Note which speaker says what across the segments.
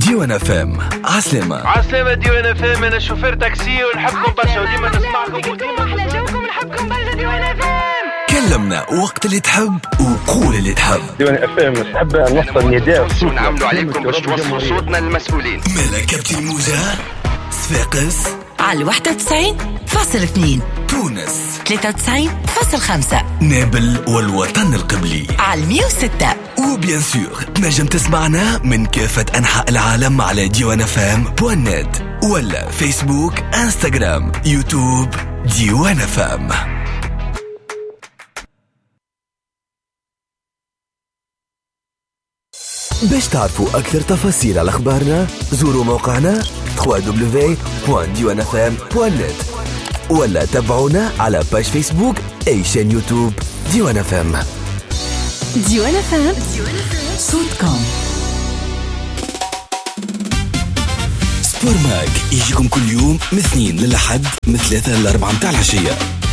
Speaker 1: ديوان اف ام عسلامة
Speaker 2: عسلامة ديوان اف ام انا شوفير تاكسي ونحبكم برشا وديما نسمعكم
Speaker 3: وديما احلى جوكم نحبكم برشا ديوان اف ام
Speaker 1: كلمنا وقت اللي تحب وقول اللي تحب
Speaker 4: ديوان اف ام نحب نوصل نداء
Speaker 2: ونعملوا عليكم باش توصلوا صوتنا للمسؤولين
Speaker 1: ملكة الموجة صفاقس
Speaker 5: على الوحدة 90 فاصل اثنين
Speaker 1: تونس
Speaker 5: 93 فاصل خمسة
Speaker 1: نابل والوطن القبلي
Speaker 5: على المية وستة
Speaker 1: وبيان سور تنجم تسمعنا من كافة أنحاء العالم على ديوان فام بوانت ولا فيسبوك انستغرام يوتيوب ديوان فام باش تعرفوا أكثر تفاصيل على أخبارنا زوروا موقعنا www.diwanafm.net ولا تابعونا على باش فيسبوك أي شان يوتيوب ديوان فام
Speaker 5: ديوان فام صوتكم
Speaker 1: سبور ماك يجيكم كل يوم من اثنين للحد من ثلاثة لأربعة متاع العشية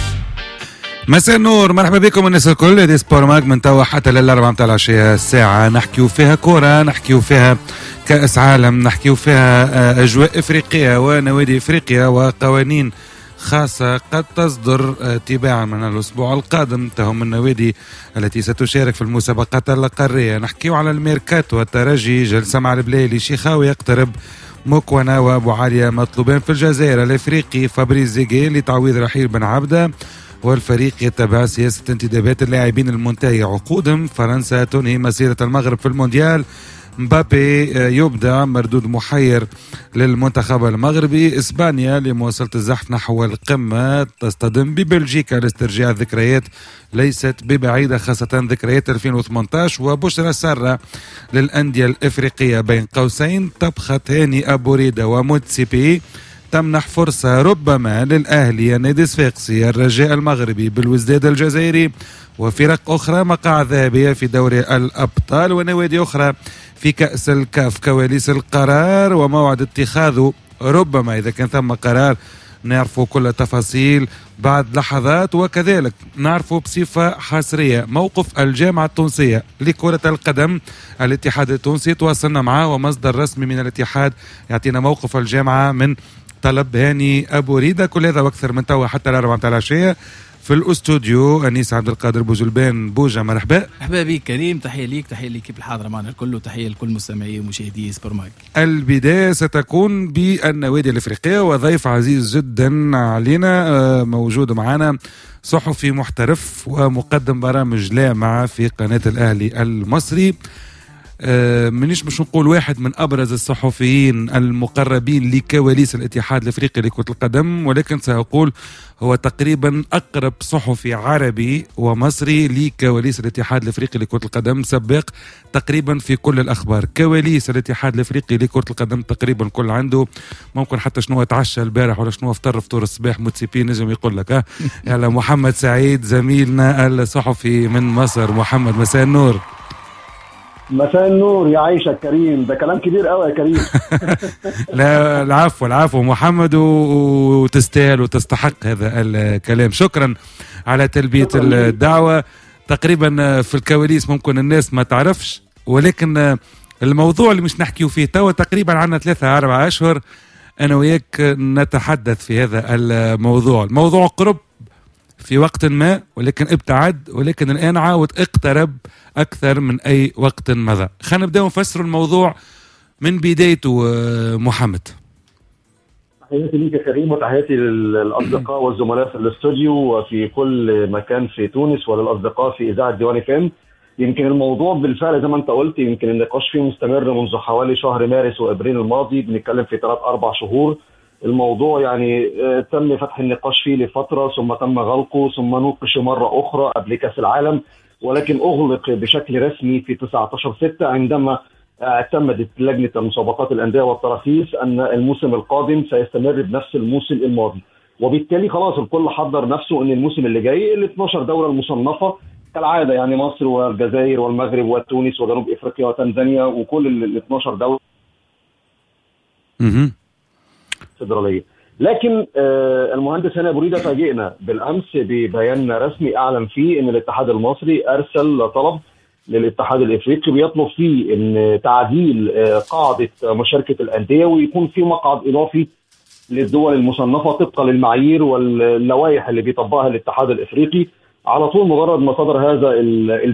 Speaker 6: مساء النور مرحبا بكم الناس الكل هذه سبور ماك من توا حتى للأربعة متاع العشية الساعة نحكيو فيها كورة نحكيو فيها كأس عالم نحكيو فيها آه، أجواء إفريقية ونوادي إفريقيا وقوانين خاصة قد تصدر آه، تباعا من الأسبوع القادم تهم النوادي التي ستشارك في المسابقات القارية نحكيو على الميركاتو والترجي جلسة مع البلايلي شيخاوي يقترب مكونة وابو عالية مطلوبين في الجزائر الافريقي فابريز زيجي لتعويض رحيل بن عبده والفريق يتبع سياسة انتدابات اللاعبين المنتهي عقودهم فرنسا تنهي مسيرة المغرب في المونديال مبابي آه، يبدع مردود محير للمنتخب المغربي اسبانيا لمواصلة الزحف نحو القمة تصطدم ببلجيكا لاسترجاع الذكريات ليست ببعيدة خاصة ذكريات 2018 وبشرى سارة للأندية الإفريقية بين قوسين طبخة هاني أبو ريدة وموتسيبي تمنح فرصة ربما للأهلي النادي الصفاقسي الرجاء المغربي بالوزداد الجزائري وفرق أخرى مقاعد ذهبية في دوري الأبطال ونوادي أخرى في كأس الكاف كواليس القرار وموعد اتخاذه ربما إذا كان ثم قرار نعرفوا كل التفاصيل بعد لحظات وكذلك نعرفوا بصفة حصرية موقف الجامعة التونسية لكرة القدم الاتحاد التونسي تواصلنا معه ومصدر رسمي من الاتحاد يعطينا موقف الجامعة من طلب هاني أبو ريدة كل هذا وأكثر من توا حتى الأربعة متاع العشية في الاستوديو أنيس عبد القادر بوجلبان بوجة مرحبا
Speaker 7: مرحبا بك كريم تحيه ليك تحيه ليكيب الحاضره معنا الكل وتحيه لكل مستمعي ومشاهدي سبور ماك
Speaker 6: البداية ستكون بالنوادي الإفريقية وضيف عزيز جدا علينا آه، موجود معنا صحفي محترف ومقدم برامج لامعة في قناة الأهلي المصري آه، منيش مش نقول واحد من ابرز الصحفيين المقربين لكواليس الاتحاد الافريقي لكره القدم ولكن ساقول هو تقريبا اقرب صحفي عربي ومصري لكواليس الاتحاد الافريقي لكره القدم سباق تقريبا في كل الاخبار كواليس الاتحاد الافريقي لكره القدم تقريبا كل عنده ممكن حتى شنو اتعشى البارح ولا شنو افطر فطور الصباح متسيبي نجم يقول لك ها يلا محمد سعيد زميلنا الصحفي من مصر محمد مساء النور
Speaker 8: مساء النور يا عيشة كريم ده كلام كبير قوي يا كريم
Speaker 6: لا العفو العفو محمد و- وتستاهل وتستحق هذا الكلام شكرا على تلبية
Speaker 8: شكراً لك.
Speaker 6: الدعوة تقريبا في الكواليس ممكن الناس ما تعرفش ولكن الموضوع اللي مش نحكيه فيه توا تقريبا عنا ثلاثة أربعة أشهر أنا وياك نتحدث في هذا الموضوع الموضوع قرب في وقت ما ولكن ابتعد ولكن الآن عاود اقترب أكثر من أي وقت مضى خلينا نبدأ نفسر الموضوع من بدايته آه، محمد
Speaker 8: تحياتي ليك يا كريم وتحياتي للاصدقاء والزملاء في الاستوديو وفي كل مكان في تونس وللاصدقاء في اذاعه ديوان فام يمكن الموضوع بالفعل زي ما انت قلت يمكن النقاش فيه مستمر منذ حوالي شهر مارس وابريل الماضي بنتكلم في ثلاث اربع شهور الموضوع يعني آه، تم فتح النقاش فيه لفتره ثم تم غلقه ثم نوقش مره اخرى قبل كاس العالم ولكن اغلق بشكل رسمي في 19 6 عندما اعتمدت لجنه المسابقات الانديه والتراخيص ان الموسم القادم سيستمر بنفس الموسم الماضي وبالتالي خلاص الكل حضر نفسه ان الموسم اللي جاي ال 12 دوله المصنفه كالعاده يعني مصر والجزائر والمغرب وتونس وجنوب افريقيا وتنزانيا وكل ال 12 دوله
Speaker 6: مهم.
Speaker 8: فيدراليه لكن آه، المهندس هاني ابو ريده فاجئنا بالامس ببيان رسمي اعلن فيه ان الاتحاد المصري ارسل طلب للاتحاد الافريقي بيطلب فيه ان تعديل آه، قاعده مشاركه الانديه ويكون في مقعد اضافي للدول المصنفه طبقا للمعايير واللوائح اللي بيطبقها الاتحاد الافريقي على طول مجرد ما صدر هذا ال ال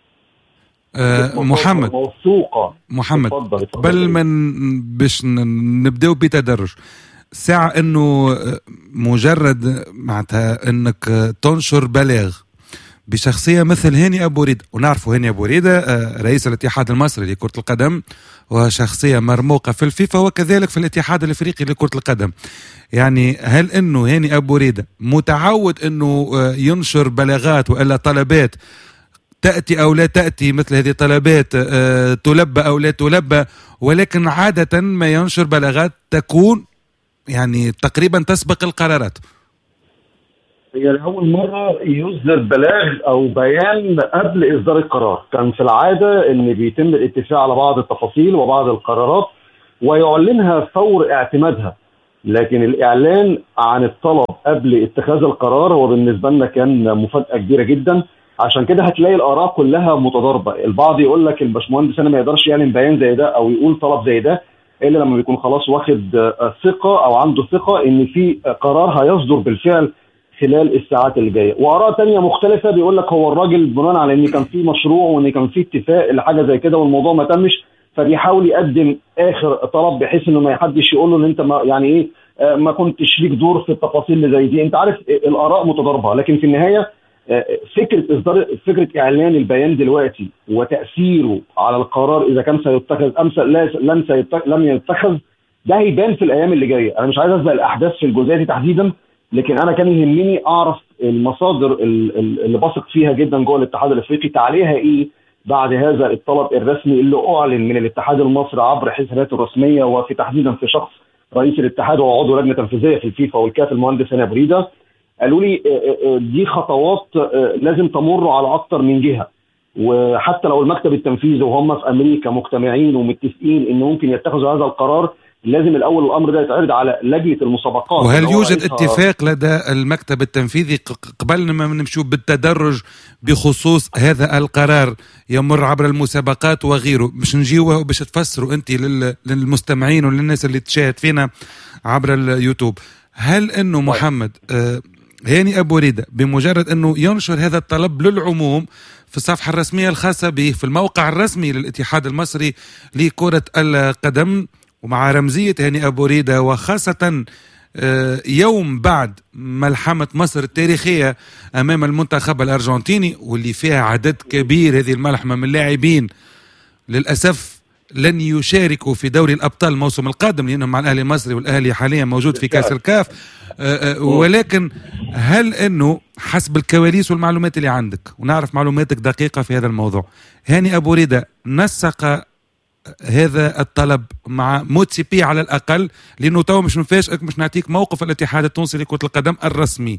Speaker 6: آه محمد
Speaker 8: موثوقه
Speaker 6: محمد
Speaker 8: اتفضل اتفضل.
Speaker 6: قبل ما ن- باش ن- نبداو بتدرج ساعة انه آه، مجرد معناتها انك آه، تنشر بلاغ بشخصية مثل هاني أبو ريدة ونعرفوا هاني أبو ريدة آه، رئيس الاتحاد المصري لكرة القدم وشخصية مرموقة في الفيفا وكذلك في الاتحاد الافريقي لكرة القدم يعني هل انه هاني ابو ريدة متعود انه آه، ينشر بلاغات والا طلبات تأتي أو لا تأتي مثل هذه الطلبات آه، تلبى أو لا تلبى ولكن عادة ما ينشر بلاغات تكون يعني تقريبا تسبق القرارات
Speaker 8: هي لأول مرة يصدر بلاغ أو بيان قبل إصدار القرار، كان في العادة إن بيتم الاتفاق على بعض التفاصيل وبعض القرارات ويعلنها فور اعتمادها، لكن الإعلان عن الطلب قبل اتخاذ القرار هو بالنسبة لنا كان مفاجأة كبيرة جدا، عشان كده هتلاقي الآراء كلها متضاربة، البعض يقول لك الباشمهندس أنا ما يقدرش يعلن بيان زي ده أو يقول طلب زي ده إلا لما بيكون خلاص واخد آه، ثقة أو عنده ثقة إن في قرار هيصدر بالفعل خلال الساعات اللي جايه واراء تانية مختلفه بيقول لك هو الراجل بناء على ان كان في مشروع وان كان في اتفاق لحاجه زي كده والموضوع ما تمش فبيحاول يقدم اخر طلب بحيث انه ما حدش يقول له ان انت ما يعني ايه آه، ما كنتش ليك دور في التفاصيل اللي زي دي انت عارف آه، الاراء متضاربه لكن في النهايه آه، فكره اصدار فكره اعلان البيان دلوقتي وتاثيره على القرار اذا كان سيتخذ ام س- لا لم سيتخ- لم يتخذ ده هيبان في الايام اللي جايه انا مش عايز اسبق الاحداث في الجزئيه دي تحديدا لكن انا كان يهمني اعرف المصادر ال- ال- اللي بثق فيها جدا جوه الاتحاد الافريقي تعليقها ايه بعد هذا الطلب الرسمي اللي اعلن من الاتحاد المصري عبر حساباته الرسميه وفي تحديدا في شخص رئيس الاتحاد وعضو لجنه تنفيذيه في الفيفا والكاف المهندس هاني بريده قالوا لي آه، آه، دي خطوات آه، لازم تمر على اكتر من جهه وحتى لو المكتب التنفيذي وهم في امريكا مجتمعين ومتفقين ان ممكن يتخذوا هذا القرار لازم الاول الامر ده يتعرض على لجنه المسابقات
Speaker 6: وهل
Speaker 8: اللي هو
Speaker 6: يوجد
Speaker 8: رئيسها-
Speaker 6: اتفاق لدى المكتب التنفيذي ق- قبل ما نمشوا بالتدرج بخصوص هذا القرار يمر عبر المسابقات وغيره باش نجيو باش تفسروا انت لل- للمستمعين وللناس اللي تشاهد فينا عبر اليوتيوب هل انه محمد آه هاني ابو ريده بمجرد انه ينشر هذا الطلب للعموم في الصفحه الرسميه الخاصه به في الموقع الرسمي للاتحاد المصري لكره القدم ومع رمزيه هاني ابو ريده وخاصه آه، يوم بعد ملحمة مصر التاريخية أمام المنتخب الأرجنتيني واللي فيها عدد كبير هذه الملحمة من اللاعبين للأسف لن يشاركوا في دوري الأبطال الموسم القادم لأنهم مع الأهلي المصري والأهلي حاليا موجود في كأس الكاف آه، آه، ولكن هل أنه حسب الكواليس والمعلومات اللي عندك ونعرف معلوماتك دقيقة في هذا الموضوع هاني أبو ريدة نسق هذا الطلب مع موتسيبي على الاقل لانه تو مش نفاجئك مش نعطيك موقف الاتحاد التونسي لكره القدم الرسمي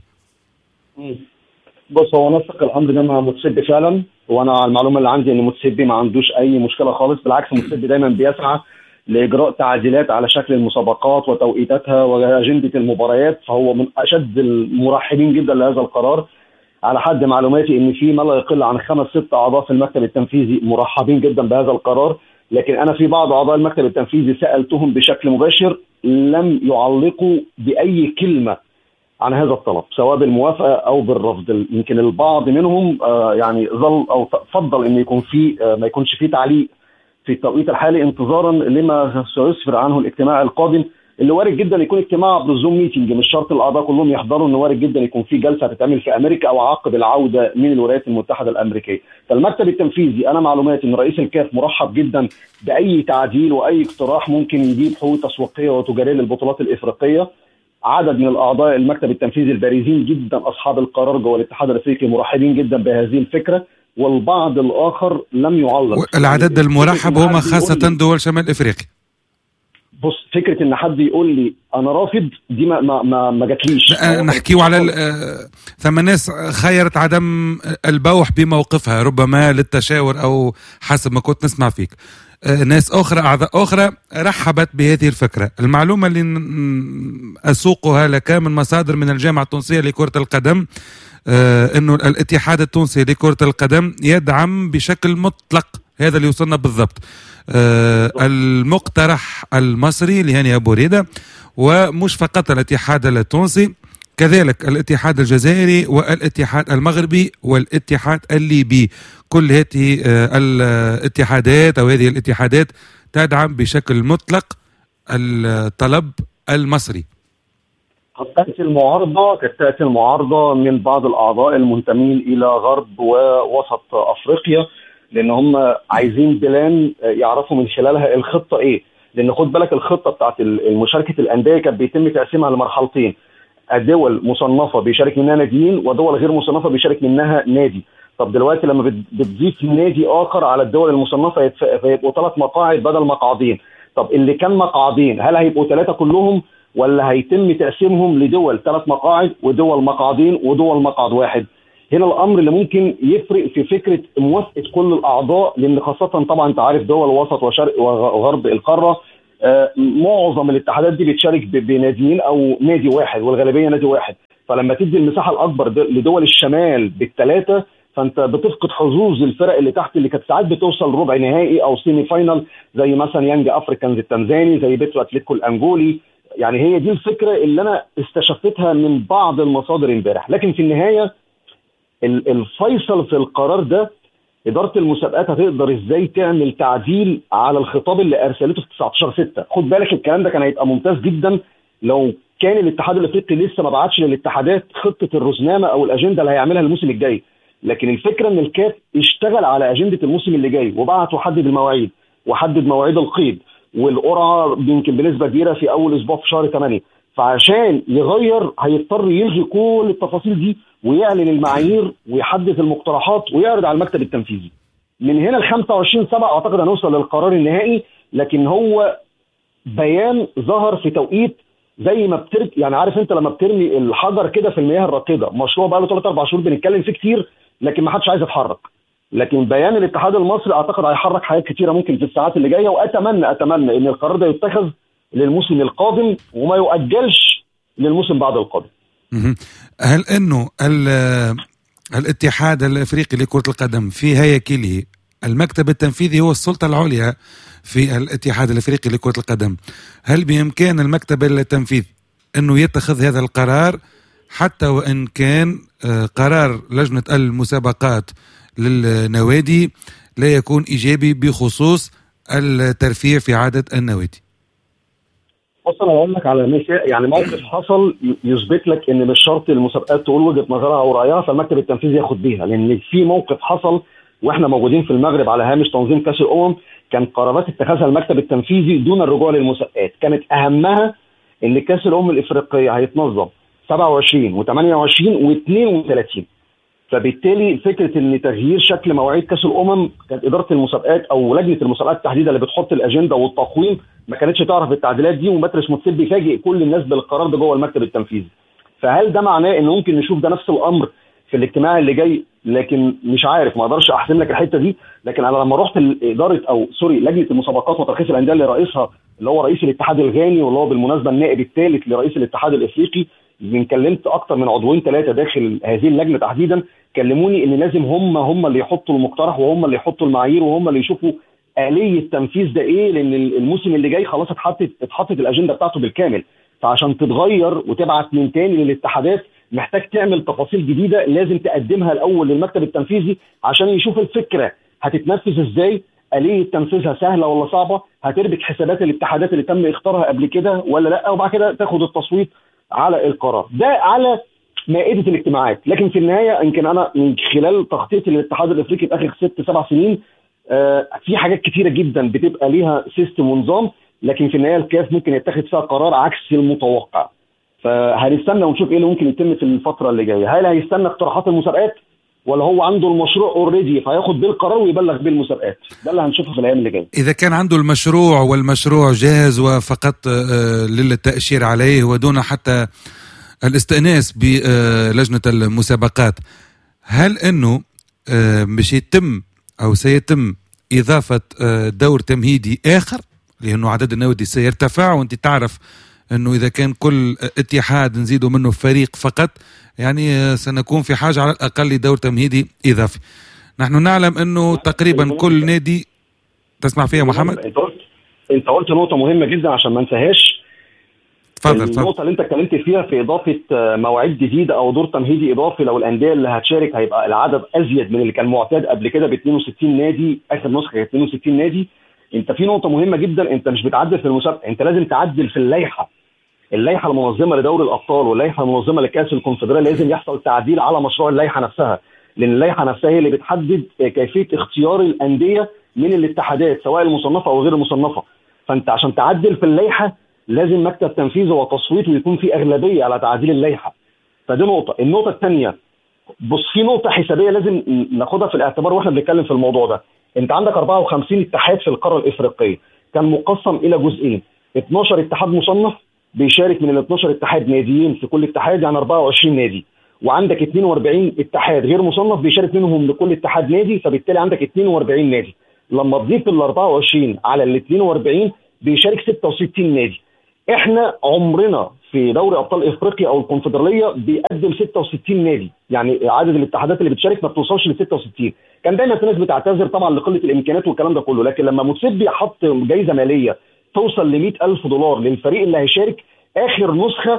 Speaker 8: بص هو نسق الامر ده مع متسبي فعلا وانا على المعلومه اللي عندي ان متسبي ما عندوش اي مشكله خالص بالعكس متسبي دايما بيسعى لاجراء تعديلات على شكل المسابقات وتوقيتاتها واجنده المباريات فهو من اشد المرحبين جدا لهذا القرار على حد معلوماتي ان في ما لا يقل عن خمس ست اعضاء في المكتب التنفيذي مرحبين جدا بهذا القرار لكن انا في بعض اعضاء المكتب التنفيذي سالتهم بشكل مباشر لم يعلقوا باي كلمه عن هذا الطلب سواء بالموافقه او بالرفض يمكن البعض منهم آه، يعني ظل او فضل ان يكون في آه، ما يكونش في تعليق في التوقيت الحالي انتظارا لما سيسفر عنه الاجتماع القادم اللي وارد جدا يكون اجتماع عبر الزوم ميتنج مش شرط الاعضاء كلهم يحضروا ان وارد جدا يكون في جلسه هتتعمل في امريكا او عقب العوده من الولايات المتحده الامريكيه فالمكتب التنفيذي انا معلوماتي ان رئيس الكاف مرحب جدا باي تعديل واي اقتراح ممكن يجيب حقوق تسويقيه وتجاريه للبطولات الافريقيه عدد من الاعضاء المكتب التنفيذي البارزين جدا اصحاب القرار جوه الاتحاد الافريقي مرحبين جدا بهذه الفكره والبعض الاخر لم يعلق
Speaker 6: العدد المرحب هم خاصه دول شمال افريقيا
Speaker 8: بص فكره ان حد يقول لي انا رافض دي ما ما ما, ما جاتليش
Speaker 6: نحكيو على ال- آه، ثم ناس خيرت عدم البوح بموقفها ربما للتشاور او حسب ما كنت نسمع فيك آه، ناس اخرى اعضاء اخرى رحبت بهذه الفكره المعلومه اللي ن- اسوقها لك من مصادر من الجامعه التونسيه لكره القدم آه انه الاتحاد التونسي لكره القدم يدعم بشكل مطلق هذا اللي وصلنا بالضبط آه المقترح المصري لهاني ابو ريده ومش فقط الاتحاد التونسي كذلك الاتحاد الجزائري والاتحاد المغربي والاتحاد الليبي كل هذه آه، الاتحادات او هذه الاتحادات تدعم بشكل مطلق الطلب المصري
Speaker 8: قد تأتي المعارضة قد تأتي المعارضة من بعض الأعضاء المنتمين إلى غرب ووسط أفريقيا لأن هم عايزين بلان يعرفوا من خلالها الخطة إيه لأن خد بالك الخطة بتاعت مشاركة الأندية كانت بيتم تقسيمها لمرحلتين دول مصنفة بيشارك منها ناديين ودول غير مصنفة بيشارك منها نادي طب دلوقتي لما بتضيف نادي آخر على الدول المصنفة فيبقوا ثلاث مقاعد بدل مقعدين طب اللي كان مقعدين هل هيبقوا ثلاثة كلهم ولا هيتم تقسيمهم لدول ثلاث مقاعد ودول مقعدين ودول مقعد واحد هنا الامر اللي ممكن يفرق في فكره موافقه كل الاعضاء لان خاصه طبعا انت عارف دول وسط وشرق وغرب القاره آه، معظم الاتحادات دي بتشارك بناديين او نادي واحد والغالبيه نادي واحد فلما تدي المساحه الاكبر لدول الشمال بالثلاثه فانت بتفقد حظوظ الفرق اللي تحت اللي كانت ساعات بتوصل ربع نهائي او سيمي فاينل زي مثلا يانج افريكانز التنزاني زي بيترو اتليتيكو الانجولي يعني هي دي الفكره اللي انا استشفتها من بعض المصادر امبارح لكن في النهايه الفيصل في القرار ده اداره المسابقات هتقدر ازاي تعمل تعديل على الخطاب اللي ارسلته في 19 6 خد بالك الكلام ده كان هيبقى ممتاز جدا لو كان الاتحاد الافريقي لسه ما بعتش للاتحادات خطه الرزنامه او الاجنده اللي هيعملها الموسم الجاي لكن الفكره ان الكاف اشتغل على اجنده الموسم اللي جاي وبعت وحدد المواعيد وحدد مواعيد القيد والقرعه يمكن بنسبه كبيره في اول اسبوع في شهر 8 فعشان يغير هيضطر يلغي كل التفاصيل دي ويعلن المعايير ويحدث المقترحات ويعرض على المكتب التنفيذي من هنا ل 25 7 اعتقد هنوصل للقرار النهائي لكن هو بيان ظهر في توقيت زي ما بترك يعني عارف انت لما بترمي الحجر كده في المياه الراكده مشروع بقى له 3 4 شهور بنتكلم فيه كتير لكن ما حدش عايز يتحرك لكن بيان الاتحاد المصري اعتقد هيحرك حاجات كتيره ممكن في الساعات اللي جايه واتمنى اتمنى ان القرار ده يتخذ للموسم القادم وما يؤجلش للموسم بعد القادم.
Speaker 6: هل انه الاتحاد الافريقي لكره القدم في هياكله المكتب التنفيذي هو السلطه العليا في الاتحاد الافريقي لكره القدم هل بامكان المكتب التنفيذي انه يتخذ هذا القرار حتى وان كان آه، قرار لجنه المسابقات للنوادي لا يكون ايجابي بخصوص الترفيع في عدد النوادي
Speaker 8: بص انا هقول لك على مثال يعني موقف حصل يثبت لك ان مش شرط المسابقات تقول وجهه نظرها او رايها فالمكتب التنفيذي ياخد بيها لان في موقف حصل واحنا موجودين في المغرب على هامش تنظيم كاس الامم كان قرارات اتخذها المكتب التنفيذي دون الرجوع للمسابقات كانت اهمها ان كاس الامم الافريقيه هيتنظم 27 و28 و32 فبالتالي فكره ان تغيير شكل مواعيد كاس الامم كانت اداره المسابقات او لجنه المسابقات تحديدا اللي بتحط الاجنده والتقويم ما كانتش تعرف التعديلات دي وماتريس موتسيب بيفاجئ كل الناس بالقرار ده جوه المكتب التنفيذي فهل ده معناه ان ممكن نشوف ده نفس الامر في الاجتماع اللي جاي لكن مش عارف ما اقدرش احسن لك الحته دي لكن انا لما رحت اداره او سوري لجنه المسابقات وترخيص الانديه اللي رئيسها اللي هو رئيس الاتحاد الغاني واللي هو بالمناسبه النائب الثالث لرئيس الاتحاد الافريقي يمكن كلمت اكتر من عضوين ثلاثه داخل هذه اللجنه تحديدا كلموني ان لازم هم هم اللي يحطوا المقترح وهم اللي يحطوا المعايير وهم اللي يشوفوا اليه التنفيذ ده ايه لان الموسم اللي جاي خلاص اتحطت اتحطت الاجنده بتاعته بالكامل فعشان تتغير وتبعت من تاني للاتحادات محتاج تعمل تفاصيل جديده لازم تقدمها الاول للمكتب التنفيذي عشان يشوف الفكره هتتنفذ ازاي آلية تنفيذها سهلة ولا صعبة هتربك حسابات الاتحادات اللي تم اختارها قبل كده ولا لا وبعد كده تاخد التصويت على القرار ده على مائده الاجتماعات لكن في النهايه يمكن انا من خلال تخطيط الاتحاد الافريقي في اخر ست سبع سنين آه في حاجات كتيره جدا بتبقى ليها سيستم ونظام لكن في النهايه الكاف ممكن يتخذ فيها قرار عكس المتوقع فهنستنى ونشوف ايه اللي ممكن يتم في الفتره اللي جايه هل هيستنى اقتراحات المسابقات ولا هو عنده المشروع اوريدي فياخد بيه القرار ويبلغ بيه المسابقات ده اللي هنشوفه في الايام اللي جايه
Speaker 6: اذا كان عنده المشروع والمشروع جاهز وفقط آه، للتاشير عليه ودون حتى الاستئناس بلجنة المسابقات هل أنه آه، مش يتم أو سيتم إضافة آه، دور تمهيدي آخر لأنه عدد النوادي سيرتفع وأنت تعرف انه اذا كان كل اتحاد نزيدوا منه فريق فقط يعني سنكون في حاجه على الاقل لدور تمهيدي اضافي نحن نعلم انه تقريبا كل نادي تسمع فيها محمد
Speaker 8: انت قلت انت قلت نقطه مهمه جدا عشان ما انساهاش
Speaker 6: تفضل تفضل
Speaker 8: النقطه اللي انت اتكلمت فيها في اضافه آه، مواعيد جديده او دور تمهيدي اضافي لو الانديه اللي هتشارك هيبقى العدد ازيد من اللي كان معتاد قبل كده ب 62 نادي اخر نسخه كانت 62 نادي انت في نقطه مهمه جدا انت مش بتعدل في المسابقه انت لازم تعدل في اللائحه اللائحه المنظمه لدوري الابطال واللائحه المنظمه لكاس الكونفدراليه لازم يحصل تعديل على مشروع اللائحه نفسها لان اللائحه نفسها هي اللي بتحدد آه، كيفيه اختيار الانديه من الاتحادات سواء المصنفه او غير المصنفه فانت عشان تعدل في اللائحه لازم مكتب تنفيذي وتصويت ويكون في اغلبيه على تعديل اللائحه فدي نقطه النقطه الثانيه بص في نقطه حسابيه لازم ناخدها في الاعتبار واحنا بنتكلم في الموضوع ده انت عندك 54 اتحاد في القاره الافريقيه كان مقسم الى جزئين 12 اتحاد مصنف بيشارك من ال 12 اتحاد ناديين في كل اتحاد يعني 24 نادي وعندك 42 اتحاد غير مصنف بيشارك منهم لكل اتحاد نادي فبالتالي عندك 42 نادي لما تضيف ال 24 على ال 42 بيشارك 66 نادي احنا عمرنا في دوري ابطال افريقيا او الكونفدراليه بيقدم 66 نادي يعني عدد الاتحادات اللي بتشارك ما بتوصلش ل 66 كان دايما في ناس بتعتذر طبعا لقله الامكانيات والكلام ده كله لكن لما موتسيبي حط جايزه ماليه توصل ل 100000 دولار للفريق اللي هيشارك اخر نسخه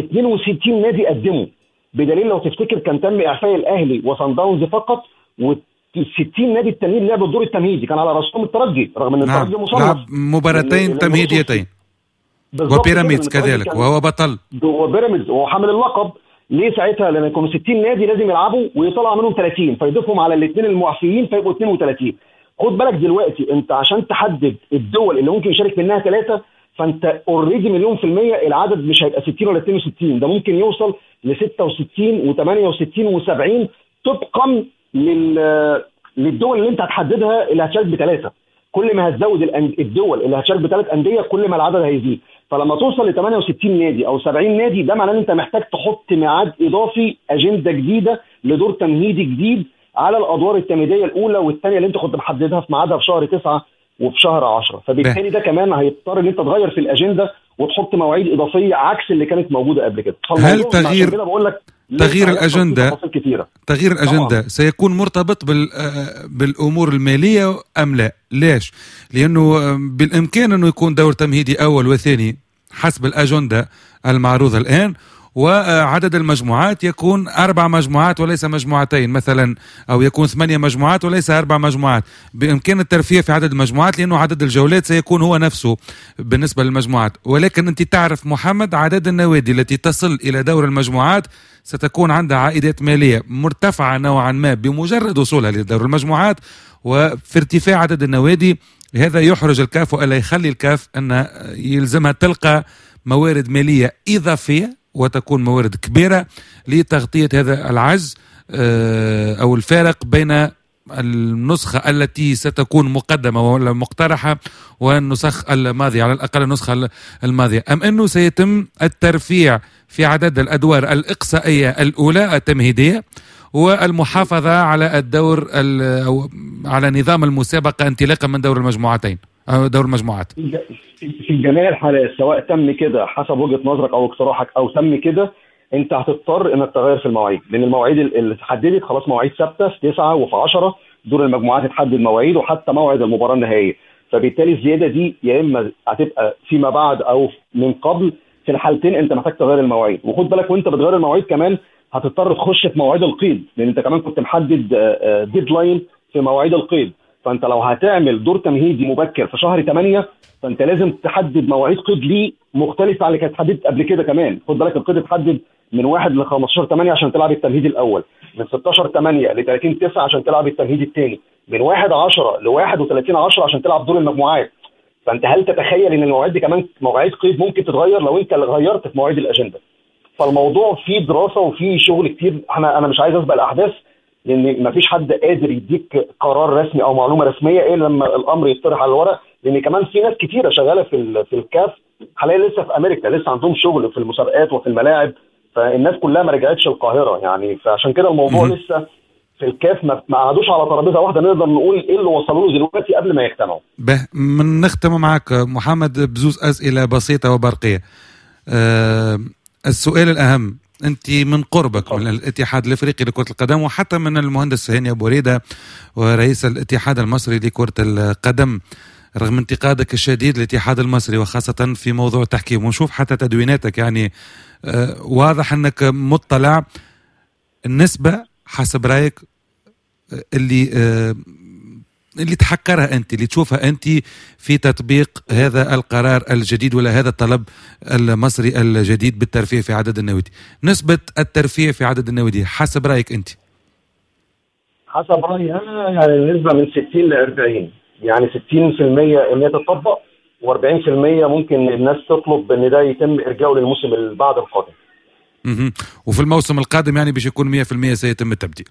Speaker 8: 62 نادي قدموا بدليل لو تفتكر كان تم اعفاء الاهلي وصن داونز فقط و 60 نادي التانيين لعبوا الدور التمهيدي كان على راسهم الترجي رغم ان الترجي
Speaker 6: نعم
Speaker 8: مصنف
Speaker 6: لعب مباراتين
Speaker 8: لأن-
Speaker 6: تمهيديتين
Speaker 8: بالظبط
Speaker 6: وبيراميدز
Speaker 8: كده، لأن الترجي
Speaker 6: كذلك
Speaker 8: كان-
Speaker 6: وهو بطل
Speaker 8: وبيراميدز وهو حامل اللقب ليه ساعتها لما يكونوا 60 نادي لازم يلعبوا ويطلع منهم 30 فيضيفهم على الاثنين المعفيين فيبقوا 32 خد بالك دلوقتي انت عشان تحدد الدول اللي ممكن يشارك منها ثلاثه فانت اوريدي مليون في الميه العدد مش هيبقى 60 ولا 62 ده ممكن يوصل ل 66 و68 و70 طبقا لل للدول اللي انت هتحددها اللي هتشارك بثلاثه كل ما هتزود الأن- الدول اللي هتشارك بثلاث انديه كل ما العدد هيزيد فلما توصل ل 68 نادي او 70 نادي ده معناه ان انت محتاج تحط ميعاد اضافي اجنده جديده لدور تمهيدي جديد على الادوار التمهيديه الاولى والثانيه اللي انت كنت محددها في ميعادها في شهر 9 وفي شهر 10 فبالتالي ده كمان هيضطر ان انت تغير في الاجنده وتحط مواعيد اضافيه عكس اللي كانت موجوده قبل كده فالموضوع-
Speaker 6: هل تغيير-
Speaker 8: عشان كده بقول لك لسه
Speaker 6: تغيير
Speaker 8: هيحصل فيه
Speaker 6: الأجندة
Speaker 8: تفاصيل كتيره
Speaker 6: تغيير الأجندة سيكون مرتبط بال آه، بالأمور المالية أم لا ليش لأنه آه، بالإمكان أنه يكون دور تمهيدي أول وثاني حسب الأجندة المعروضة الآن وعدد المجموعات يكون أربع مجموعات وليس مجموعتين مثلا أو يكون ثمانية مجموعات وليس أربع مجموعات بإمكان الترفيه في عدد المجموعات لأنه عدد الجولات سيكون هو نفسه بالنسبة للمجموعات ولكن أنت تعرف محمد عدد النوادي التي تصل إلى دور المجموعات ستكون عندها عائدات مالية مرتفعة نوعا ما بمجرد وصولها لدور المجموعات وفي ارتفاع عدد النوادي هذا يحرج الكاف ولا يخلي الكاف أن يلزمها تلقى موارد مالية إضافية وتكون موارد كبيرة لتغطية هذا العجز آه، أو الفارق بين النسخة التي ستكون مقدمة ولا مقترحة والنسخ الماضية على الأقل النسخة الماضية أم أنه سيتم الترفيع في عدد الأدوار الإقصائية الأولى التمهيدية والمحافظة على الدور ال- أو على نظام المسابقة انطلاقا من دور المجموعتين أو دور المجموعات
Speaker 8: في ج- في جميع الحالات سواء تم كده حسب وجهه نظرك او اقتراحك او تم كده انت هتضطر انك تغير في المواعيد لان المواعيد ال- اللي اتحددت خلاص مواعيد ثابته في 9 وفي 10 دور المجموعات اتحدد مواعيد وحتى موعد المباراه النهائيه فبالتالي الزياده دي يا اما هتبقى فيما بعد او من قبل في الحالتين انت محتاج تغير المواعيد وخد بالك وانت بتغير المواعيد كمان هتضطر تخش في مواعيد القيد لان انت كمان كنت محدد ديدلاين في مواعيد القيد فانت لو هتعمل دور تمهيدي مبكر في شهر 8 فانت لازم تحدد مواعيد قيد ليه مختلفه عن اللي كانت اتحددت قبل كده كمان خد بالك القيد اتحدد من 1 ل 15 8 عشان تلعب التمهيدي الاول من 16 8 ل 30 9 عشان تلعب التمهيدي الثاني من 1 10 ل 31 10 عشان تلعب دور المجموعات فانت هل تتخيل ان المواعيد دي كمان مواعيد قيد ممكن تتغير لو انت اللي غيرت في مواعيد الاجنده فالموضوع فيه دراسه وفيه شغل كتير انا انا مش عايز اسبق الاحداث لان مفيش حد قادر يديك قرار رسمي او معلومه رسميه الا لما الامر يطرح على الورق لان كمان في ناس كتيره شغاله في ال- في الكاف حاليا لسه في امريكا لسه عندهم شغل في المسابقات وفي الملاعب فالناس كلها ما رجعتش القاهره يعني فعشان كده الموضوع
Speaker 6: مهم.
Speaker 8: لسه في الكاف ما ما قعدوش على ترابيزه واحده نقدر نقول ايه اللي وصلوا له دلوقتي قبل ما يجتمعوا
Speaker 6: به من نختم معك محمد بزوز أسئلة بسيطة وبرقية آه السؤال الاهم انت من قربك من الاتحاد الافريقي لكره القدم وحتى من المهندس هاني ابو ريده ورئيس الاتحاد المصري لكره القدم رغم انتقادك الشديد للاتحاد المصري وخاصة في موضوع التحكيم ونشوف حتى تدويناتك يعني آه واضح انك مطلع النسبة حسب رايك آه، اللي آه اللي تحكرها انت اللي تشوفها انت في تطبيق هذا القرار الجديد ولا هذا الطلب المصري الجديد بالترفيه في عدد النوادي نسبة الترفيه في عدد النوادي حسب رأيك انت
Speaker 8: حسب رايي انا يعني النسبه من 60 ل 40 يعني 60% ان هي تطبق و40% ممكن الناس تطلب ان ده يتم ارجاعه للموسم اللي بعد القادم
Speaker 6: مهم. وفي الموسم القادم يعني باش يكون 100% سيتم التبديل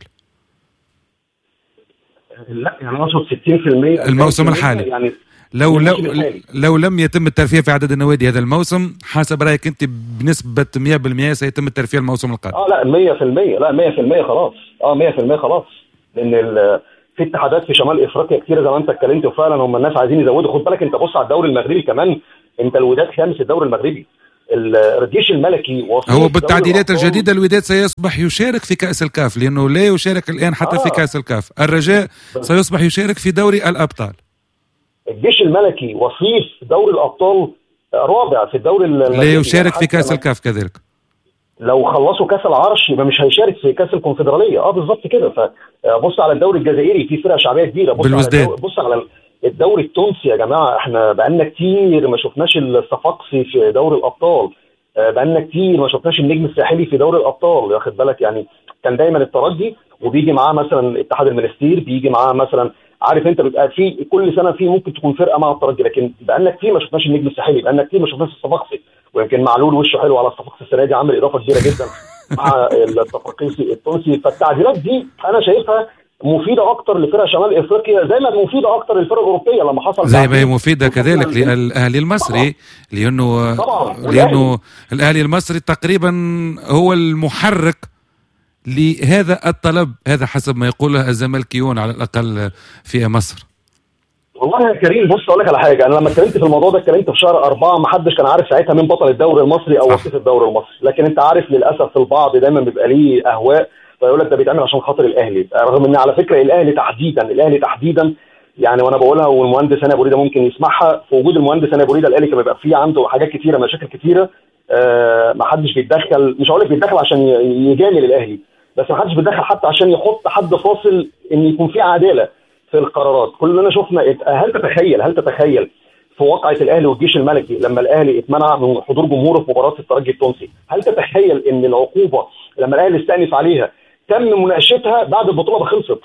Speaker 8: لا يعني انا اقصد 60%
Speaker 6: الموسم الحالي.
Speaker 8: يعني
Speaker 6: لو لو
Speaker 8: الموسم الحالي.
Speaker 6: لو لم يتم الترفيه في عدد النوادي هذا الموسم حسب رايك انت بنسبه 100% سيتم الترفيه الموسم القادم
Speaker 8: اه لا 100% لا 100% خلاص اه 100% خلاص لان ال- في اتحادات في شمال افريقيا كتير زي ما انت اتكلمت وفعلا هم الناس عايزين يزودوا خد بالك انت بص على الدوري المغربي كمان انت الوداد خامس الدوري المغربي ال- الجيش الملكي وصيف
Speaker 6: هو
Speaker 8: دوري
Speaker 6: بالتعديلات
Speaker 8: الأبطال.
Speaker 6: الجديده الوداد سيصبح يشارك في كاس الكاف لانه لا يشارك الان حتى في
Speaker 8: آه.
Speaker 6: كاس الكاف الرجاء سيصبح يشارك في دوري الابطال
Speaker 8: الجيش الملكي وصيف دوري الابطال رابع في الدوري المغربي
Speaker 6: لا يشارك
Speaker 8: يعني
Speaker 6: في
Speaker 8: حتى
Speaker 6: كاس
Speaker 8: لو-
Speaker 6: الكاف كذلك
Speaker 8: لو خلصوا كاس العرش يبقى مش هيشارك في كاس الكونفدراليه اه بالظبط كده فبص على الدوري الجزائري في فرقه شعبيه كبيره بص
Speaker 6: بالوزداد.
Speaker 8: على الدوري- بص على الدوري التونسي يا جماعه احنا بقالنا كتير ما شفناش الصفاقسي في دوري الابطال آه، بقالنا كتير ما شفناش النجم الساحلي في دوري الابطال واخد بالك يعني كان دايما الترجي وبيجي معاه مثلا اتحاد المنستير بيجي معاه مثلا عارف انت بيبقى في كل سنه في ممكن تكون فرقه مع الترجي لكن بقالنا كتير ما شفناش النجم الساحلي بقالنا كتير ما شفناش الصفاقسي ويمكن معلول وشه حلو على الصفاقسي السنه دي عامل اضافه كبيره جدا مع الصفاقسي التونسي فالتعديلات دي انا شايفها مفيده اكتر لفرق شمال افريقيا زي ما مفيده اكتر للفرق الاوروبيه لما حصل
Speaker 6: زي ما هي
Speaker 8: تعديل
Speaker 6: مفيده كذلك
Speaker 8: وخصوصاً
Speaker 6: للاهلي المصري لانه
Speaker 8: طبعاً،
Speaker 6: لانه الاهلي المصري تقريبا هو المحرك لهذا الطلب هذا حسب ما يقوله الزملكيون على الاقل في مصر
Speaker 8: والله يا كريم بص اقول لك على حاجه انا لما اتكلمت في الموضوع ده اتكلمت في شهر أربعة ما حدش كان عارف ساعتها مين بطل الدوري المصري او
Speaker 6: صح.
Speaker 8: وصيف الدوري المصري لكن انت عارف للاسف البعض دايما بيبقى ليه اهواء فيقول لك ده بيتعمل عشان خاطر الاهلي رغم ان على فكره الاهلي تحديدا الاهلي تحديدا يعني وانا بقولها والمهندس هاني ابو ريده ممكن يسمعها في وجود المهندس هاني ابو ريده الاهلي كان بيبقى فيه عنده حاجات كتيره مشاكل كتيره آه ما حدش بيتدخل مش هقول لك بيتدخل عشان ي- يجامل الاهلي بس ما حدش بيتدخل حتى عشان يحط حد فاصل ان يكون في عداله في القرارات كلنا شفنا هل تتخيل هل تتخيل في واقعة الاهلي والجيش الملكي لما الاهلي اتمنع من حضور جمهوره في مباراه الترجي التونسي هل تتخيل ان العقوبه لما الاهلي استأنف عليها تم مناقشتها بعد البطوله ما خلصت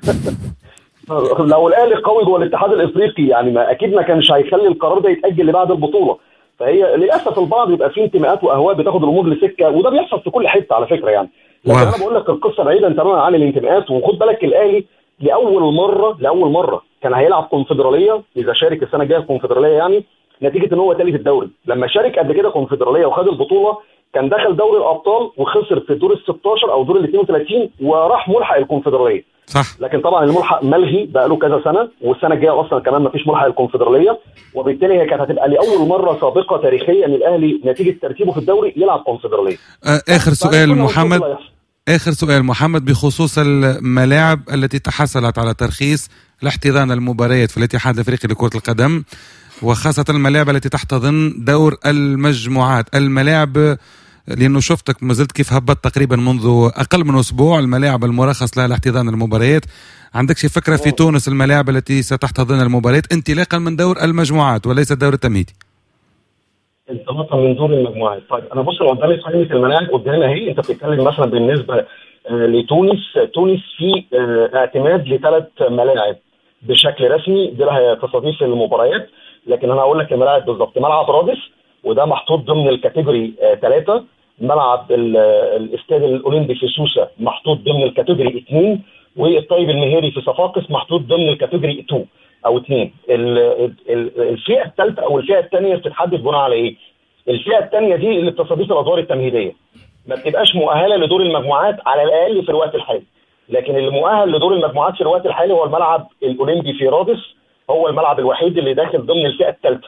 Speaker 8: لو الاهلي قوي جوه الاتحاد الافريقي يعني ما اكيد ما كانش هيخلي القرار ده يتاجل لبعد البطوله فهي للاسف البعض بيبقى فيه انتماءات واهواء بتاخد الامور لسكه وده بيحصل في كل حته على فكره يعني لكن
Speaker 6: واضح.
Speaker 8: انا بقول لك القصه بعيدا تماما عن الانتماءات وخد بالك الاهلي لاول مره لاول مره كان هيلعب كونفدراليه اذا شارك السنه الجايه الكونفدراليه يعني نتيجه ان هو ثالث الدوري لما شارك قبل كده كونفدراليه وخد البطوله كان دخل دوري الابطال وخسر في الدور ال 16 او دور ال 32 وراح ملحق الكونفدراليه
Speaker 6: صح
Speaker 8: لكن طبعا الملحق ملغي بقى له كذا سنه والسنه الجايه اصلا كمان ما فيش ملحق الكونفدراليه وبالتالي هي كانت هتبقى لاول مره سابقه تاريخيا ان الاهلي نتيجه ترتيبه في الدوري يلعب كونفدراليه
Speaker 6: آه، اخر سؤال
Speaker 8: فكنا نشوف
Speaker 6: محمد
Speaker 8: اللي هيحصل.
Speaker 6: اخر سؤال محمد بخصوص الملاعب التي تحصلت على ترخيص لاحتضان المباريات في الاتحاد الافريقي لكره القدم وخاصه الملاعب التي تحتضن دور المجموعات الملاعب لانه شفتك ما زلت كيف هبط تقريبا منذ اقل من اسبوع الملاعب المرخص لها لاحتضان المباريات عندك شي فكره في تونس الملاعب التي ستحتضن المباريات انطلاقا من دور المجموعات وليس الدور التمهيدي
Speaker 8: انطلاقا من دور المجموعات طيب انا بص لو قدامي قائمه الملاعب قدامي اهي انت بتتكلم مثلا بالنسبه آه، لتونس تونس في آه، اعتماد لثلاث ملاعب بشكل رسمي دي لها تصاديف المباريات لكن انا هقول لك الملاعب بالظبط ملعب رادس وده محطوط ضمن الكاتيجوري ثلاثه ملعب ال- الاستاد الاولمبي في سوسه محطوط ضمن الكاتيجوري اثنين والطيب المهيري في صفاقس محطوط ضمن الكاتيجوري 2 او 2 ال- ال- الفئه الثالثه او الفئه الثانيه بتتحدد بناء على ايه؟ الفئه الثانيه دي اللي بتستضيف الادوار التمهيديه ما بتبقاش مؤهله لدور المجموعات على الاقل في الوقت الحالي لكن اللي مؤهل لدور المجموعات في الوقت الحالي هو الملعب الاولمبي في رادس هو الملعب الوحيد اللي داخل ضمن الفئه الثالثه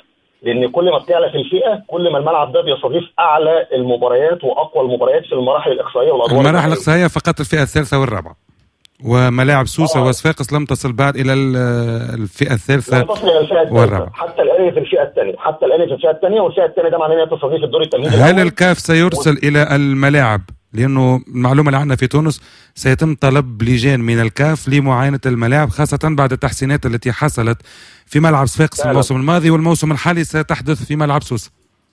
Speaker 8: لان كل ما بتعلى في الفئه كل ما الملعب ده بيستضيف اعلى المباريات واقوى المباريات في المراحل الاقصائيه والادوار
Speaker 6: المراحل
Speaker 8: النهائية.
Speaker 6: الاقصائيه فقط الفئه الثالثه والرابعه وملاعب سوسه
Speaker 8: طبعاً.
Speaker 6: وصفاقس لم تصل بعد الى ال- الفئه
Speaker 8: لم
Speaker 6: الثالثه
Speaker 8: تصل الى الفئه الثالثه
Speaker 6: والرابعة.
Speaker 8: حتى الان هي في الفئه الثانيه حتى الان هي في الفئه الثانيه والفئه الثانيه ده معناه ان هي تستضيف الدور التمهيدي
Speaker 6: هل
Speaker 8: الأول.
Speaker 6: الكاف سيرسل الى الملاعب لانه المعلومه اللي عندنا في تونس سيتم طلب لجان من الكاف لمعاينه الملاعب خاصه بعد التحسينات التي حصلت في ملعب صفاقس
Speaker 8: فعلا.
Speaker 6: الموسم الماضي والموسم الحالي ستحدث في ملعب سوسه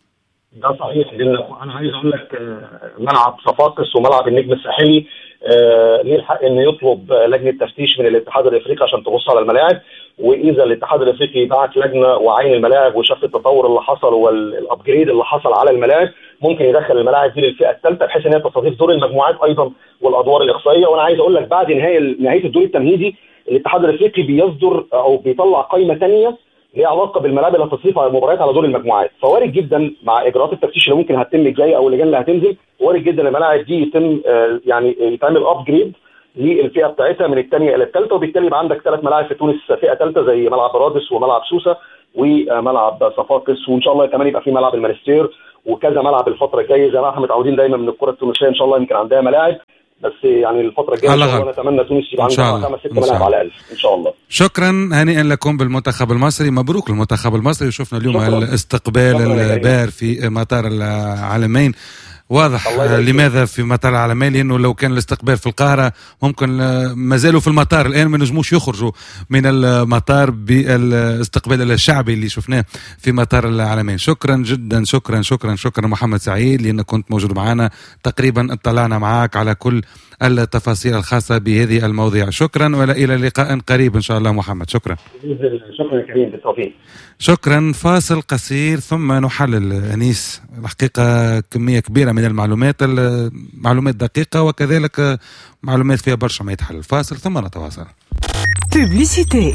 Speaker 8: ده صحيح لان انا عايز اقول لك آه، ملعب صفاقس وملعب النجم الساحلي آه، ليه الحق انه يطلب آه، لجنه تفتيش من الاتحاد الافريقي عشان تبص على الملاعب واذا الاتحاد الافريقي بعت لجنه وعين الملاعب وشاف التطور اللي حصل والابجريد اللي حصل على الملاعب ممكن يدخل الملاعب دي للفئه الثالثه بحيث ان هي تستضيف دور المجموعات ايضا والادوار الاقصائيه وانا عايز اقول لك بعد نهايه نهايه الدور التمهيدي الاتحاد الافريقي بيصدر او بيطلع قائمه ثانيه ليها علاقه بالملاعب اللي هتصرف على المباريات على دور المجموعات فوارد جدا مع اجراءات التفتيش اللي ممكن هتتم الجايه او اللجان اللي هتنزل وارد جدا الملاعب دي يتم آه، يعني يتعمل ابجريد للفئه بتاعتها من الثانيه الى الثالثه وبالتالي يبقى عندك ثلاث ملاعب في تونس فئه ثالثه زي ملعب رادس وملعب سوسه وملعب صفاقس وان شاء الله كمان يبقى في ملعب المانستير وكذا ملعب الفتره الجايه زي ما احنا متعودين دايما من الكره التونسيه ان شاء الله يمكن عندها ملاعب بس يعني الفتره الجايه ان
Speaker 6: على
Speaker 8: شاء الله
Speaker 6: غد.
Speaker 8: نتمنى تونس يبقى
Speaker 6: إن شاء
Speaker 8: عندها
Speaker 6: الله.
Speaker 8: خمس ست
Speaker 6: إن شاء
Speaker 8: ملاعب
Speaker 6: الله.
Speaker 8: على الاقل ان شاء الله
Speaker 6: شكرا هنيئا لكم بالمنتخب المصري مبروك للمنتخب المصري وشفنا اليوم
Speaker 8: شكراً.
Speaker 6: الاستقبال
Speaker 8: شكراً يا
Speaker 6: البار في مطار العالمين واضح
Speaker 8: الله يبارك فيك.
Speaker 6: لماذا في مطار العالمين لانه لو كان الاستقبال في القاهره ممكن آه، ما زالوا في المطار الان ما نجموش يخرجوا من المطار بالاستقبال الشعبي اللي شفناه في مطار العالمين شكرا جدا شكرا شكرا شكرا محمد سعيد لانك كنت موجود معنا تقريبا اطلعنا معك على كل التفاصيل الخاصه بهذه المواضيع شكرا والى لقاء قريب ان شاء الله محمد شكرا
Speaker 8: شكرا يا كريم بالتوفيق
Speaker 6: شكرا فاصل قصير ثم نحلل انيس الحقيقه كميه كبيره من المعلومات المعلومات دقيقه وكذلك معلومات فيها برشا ما يتحل فاصل ثم نتواصل
Speaker 5: Publicité.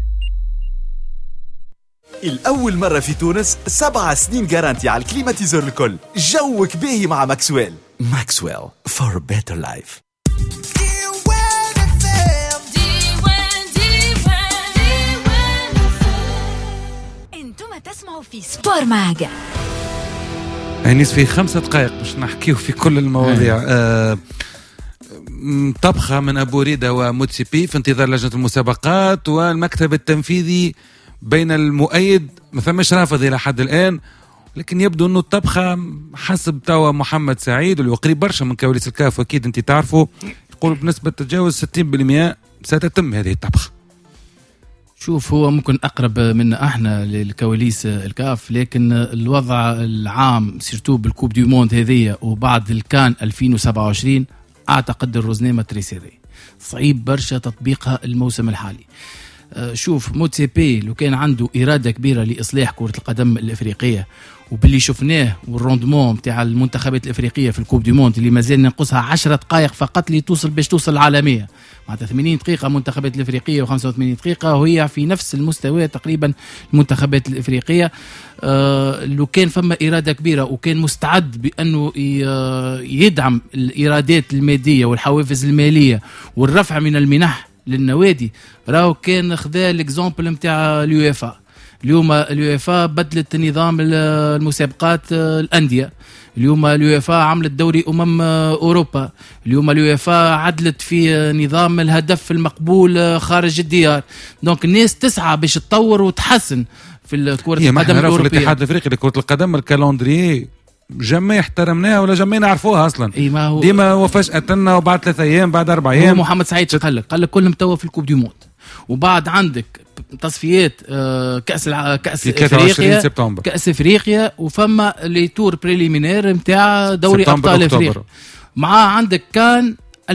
Speaker 9: الأول مرة في تونس سبع سنين جارانتي على الكليماتيزور الكل جوك باهي مع ماكسويل ماكسويل for a better life
Speaker 5: انتم تسمعوا في سبور ماجا
Speaker 6: انيس في خمسة دقائق باش نحكيو في كل المواضيع آه م- طبخة من أبو ريدة وموتسيبي في انتظار لجنة المسابقات والمكتب التنفيذي بين المؤيد ما فماش رافض إلى حد الآن لكن يبدو انه الطبخه حسب توا محمد سعيد واللي قريب برشا من كواليس الكاف واكيد انت تعرفوا يقول بنسبه تتجاوز 60% ستتم هذه الطبخه
Speaker 7: شوف هو ممكن اقرب منا احنا للكواليس الكاف لكن الوضع العام سيرتو بالكوب دي موند هذية وبعد الكان 2027 اعتقد الرزنامه تريسيري صعيب برشا تطبيقها الموسم الحالي آه، شوف موتسيبي لو كان عنده اراده كبيره لاصلاح كره القدم الافريقيه وباللي شفناه والروندمون نتاع المنتخبات الافريقيه في الكوب دي موند اللي مازال ننقصها 10 دقائق فقط لتوصل باش توصل العالميه معناتها 80 دقيقه منتخبات الافريقيه و85 دقيقه وهي في نفس المستوى تقريبا المنتخبات الافريقيه آه لو كان فما اراده كبيره وكان مستعد بانه ي- آه، يدعم الايرادات الماديه والحوافز الماليه والرفع من المنح للنوادي راهو كان خذا الاكزومبل نتاع اليوفا اليوم اليوفا بدلت نظام ال- المسابقات آه، الانديه اليوم اليوفا عملت دوري امم آه، اوروبا اليوم اليوفا عدلت في آه، نظام الهدف المقبول آه، خارج الديار دونك الناس تسعى باش تطور وتحسن في كرة
Speaker 6: هي ما
Speaker 7: القدم
Speaker 6: احنا نعرفوا
Speaker 7: الأوروبية
Speaker 6: الاتحاد الافريقي لكره القدم الكالندري جميع احترمناها ولا جميع نعرفوها اصلا
Speaker 7: اي ما هو
Speaker 6: ديما وفجأة وبعد ثلاثة ايام بعد اربع
Speaker 7: هو
Speaker 6: ايام
Speaker 7: محمد سعيد شو قال لك؟ قال لك كلهم توا في الكوب دي موند وبعد عندك تصفيات آه، كاس الع... كاس
Speaker 6: في 23
Speaker 7: افريقيا
Speaker 6: سبتمبر
Speaker 7: كاس افريقيا وفما لي تور بريليمينير نتاع دوري
Speaker 6: سبتمبر،
Speaker 7: ابطال
Speaker 6: أكتوبر.
Speaker 7: افريقيا مع عندك كان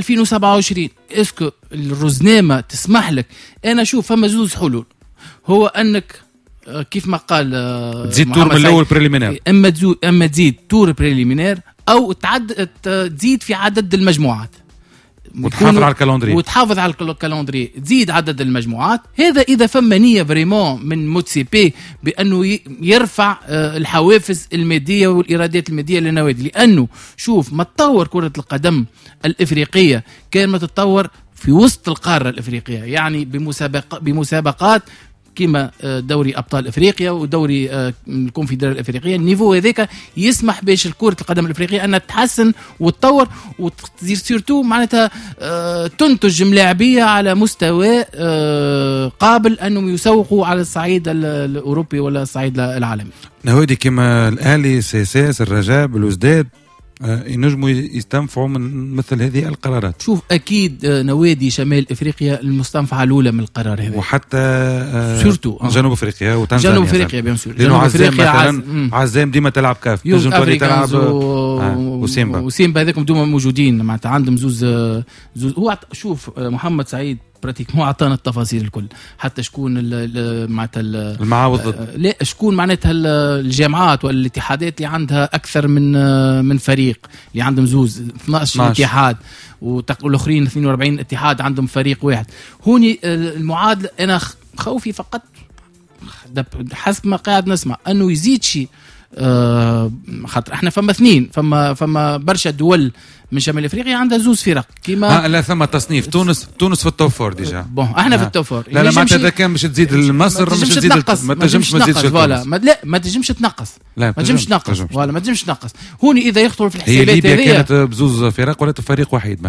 Speaker 7: 2027 اسكو الرزنامه تسمح لك انا شوف فما زوز حلول هو انك آه، كيف ما قال آه،
Speaker 6: تزيد تور
Speaker 7: محمد
Speaker 6: من
Speaker 7: سعيد،
Speaker 6: الاول بريليمينير
Speaker 7: اما تزو اما تزيد تور بريليمينير او تعد ت- تزيد في عدد المجموعات
Speaker 6: وتحافظ
Speaker 7: يكونوا-
Speaker 6: على الكالندري.
Speaker 7: وتحافظ على الكال- الكالندري تزيد عدد المجموعات هذا اذا فما نيه فريمون من موتسيبي بانه ي- يرفع آه، الحوافز الماديه والايرادات الماديه للنوادي لانه شوف ما تطور كره القدم الافريقيه كان ما تتطور في وسط القاره الافريقيه يعني بمسابق بمسابقات كيما آه، دوري ابطال افريقيا ودوري آه، الكونفدراليه الافريقيه النيفو هذاك يسمح باش كره القدم الافريقيه انها تتحسن وتطور وتصير سيرتو معناتها آه، تنتج ملاعبيه على مستوى آه، قابل انهم يسوقوا على الصعيد ال- الاوروبي ولا الصعيد العالمي
Speaker 6: نهودي كيما الاهلي سي سي اس الرجاء بلوزداد آه، ينجموا يستنفعوا من مثل هذه القرارات
Speaker 7: شوف اكيد آه، نوادي شمال افريقيا المستنفعه الاولى من القرار هذا
Speaker 6: وحتى آه،
Speaker 7: سورتو، آه.
Speaker 6: جنوب افريقيا وتنزانيا
Speaker 7: جنوب افريقيا بيان سور
Speaker 6: لانه
Speaker 7: جنوب
Speaker 6: عزام
Speaker 7: افريقيا عز...
Speaker 6: مثلا
Speaker 7: مم.
Speaker 6: عزام ديما تلعب كاف
Speaker 7: يونغ
Speaker 6: تنجم تولي تلعب
Speaker 7: افريكانز و...
Speaker 6: آه، وسيمبا
Speaker 7: وسيمبا هذاكم دوما موجودين معناتها عندهم زوز زوز هو عط- شوف آه، محمد سعيد براتيك مو عطانا التفاصيل الكل حتى شكون ال- ال- معناتها ال-
Speaker 6: المعاوض ضد
Speaker 7: آه، لا شكون معناتها ال- الجامعات والاتحادات اللي عندها اكثر من آه، من فريق اللي عندهم زوز 12
Speaker 6: 12.
Speaker 7: اتحاد وتق- والاخرين 42 اتحاد عندهم فريق واحد هوني آه، المعادله انا خ- خوفي فقط دب- حسب ما قاعد نسمع انه يزيد شيء آه خاطر احنا فما اثنين فما فما برشا دول من شمال افريقيا عندها زوز فرق كيما
Speaker 6: آه لا ثم تصنيف تونس تونس في التوب فور ديجا
Speaker 7: بون احنا
Speaker 6: آه.
Speaker 7: في التوب فور
Speaker 6: لا لا
Speaker 7: ينجمش-
Speaker 6: معناتها اذا كان باش تزيد لمصر
Speaker 7: ما
Speaker 6: مش
Speaker 7: تنجمش
Speaker 6: تزيد
Speaker 7: تنقص
Speaker 6: ما تنجمش ما تزيدش
Speaker 7: تنقص فوالا
Speaker 6: لتونس.
Speaker 7: ما لا ما تنجمش تنقص
Speaker 6: لا
Speaker 7: ما تنجمش تنقص
Speaker 6: تنجمش.
Speaker 7: فوالا ما تنجمش تنقص هوني اذا يخطروا في
Speaker 6: هي
Speaker 7: الحسابات
Speaker 6: ليبيا
Speaker 7: هذيا
Speaker 6: كانت بزوز فرق ولا فريق وحيد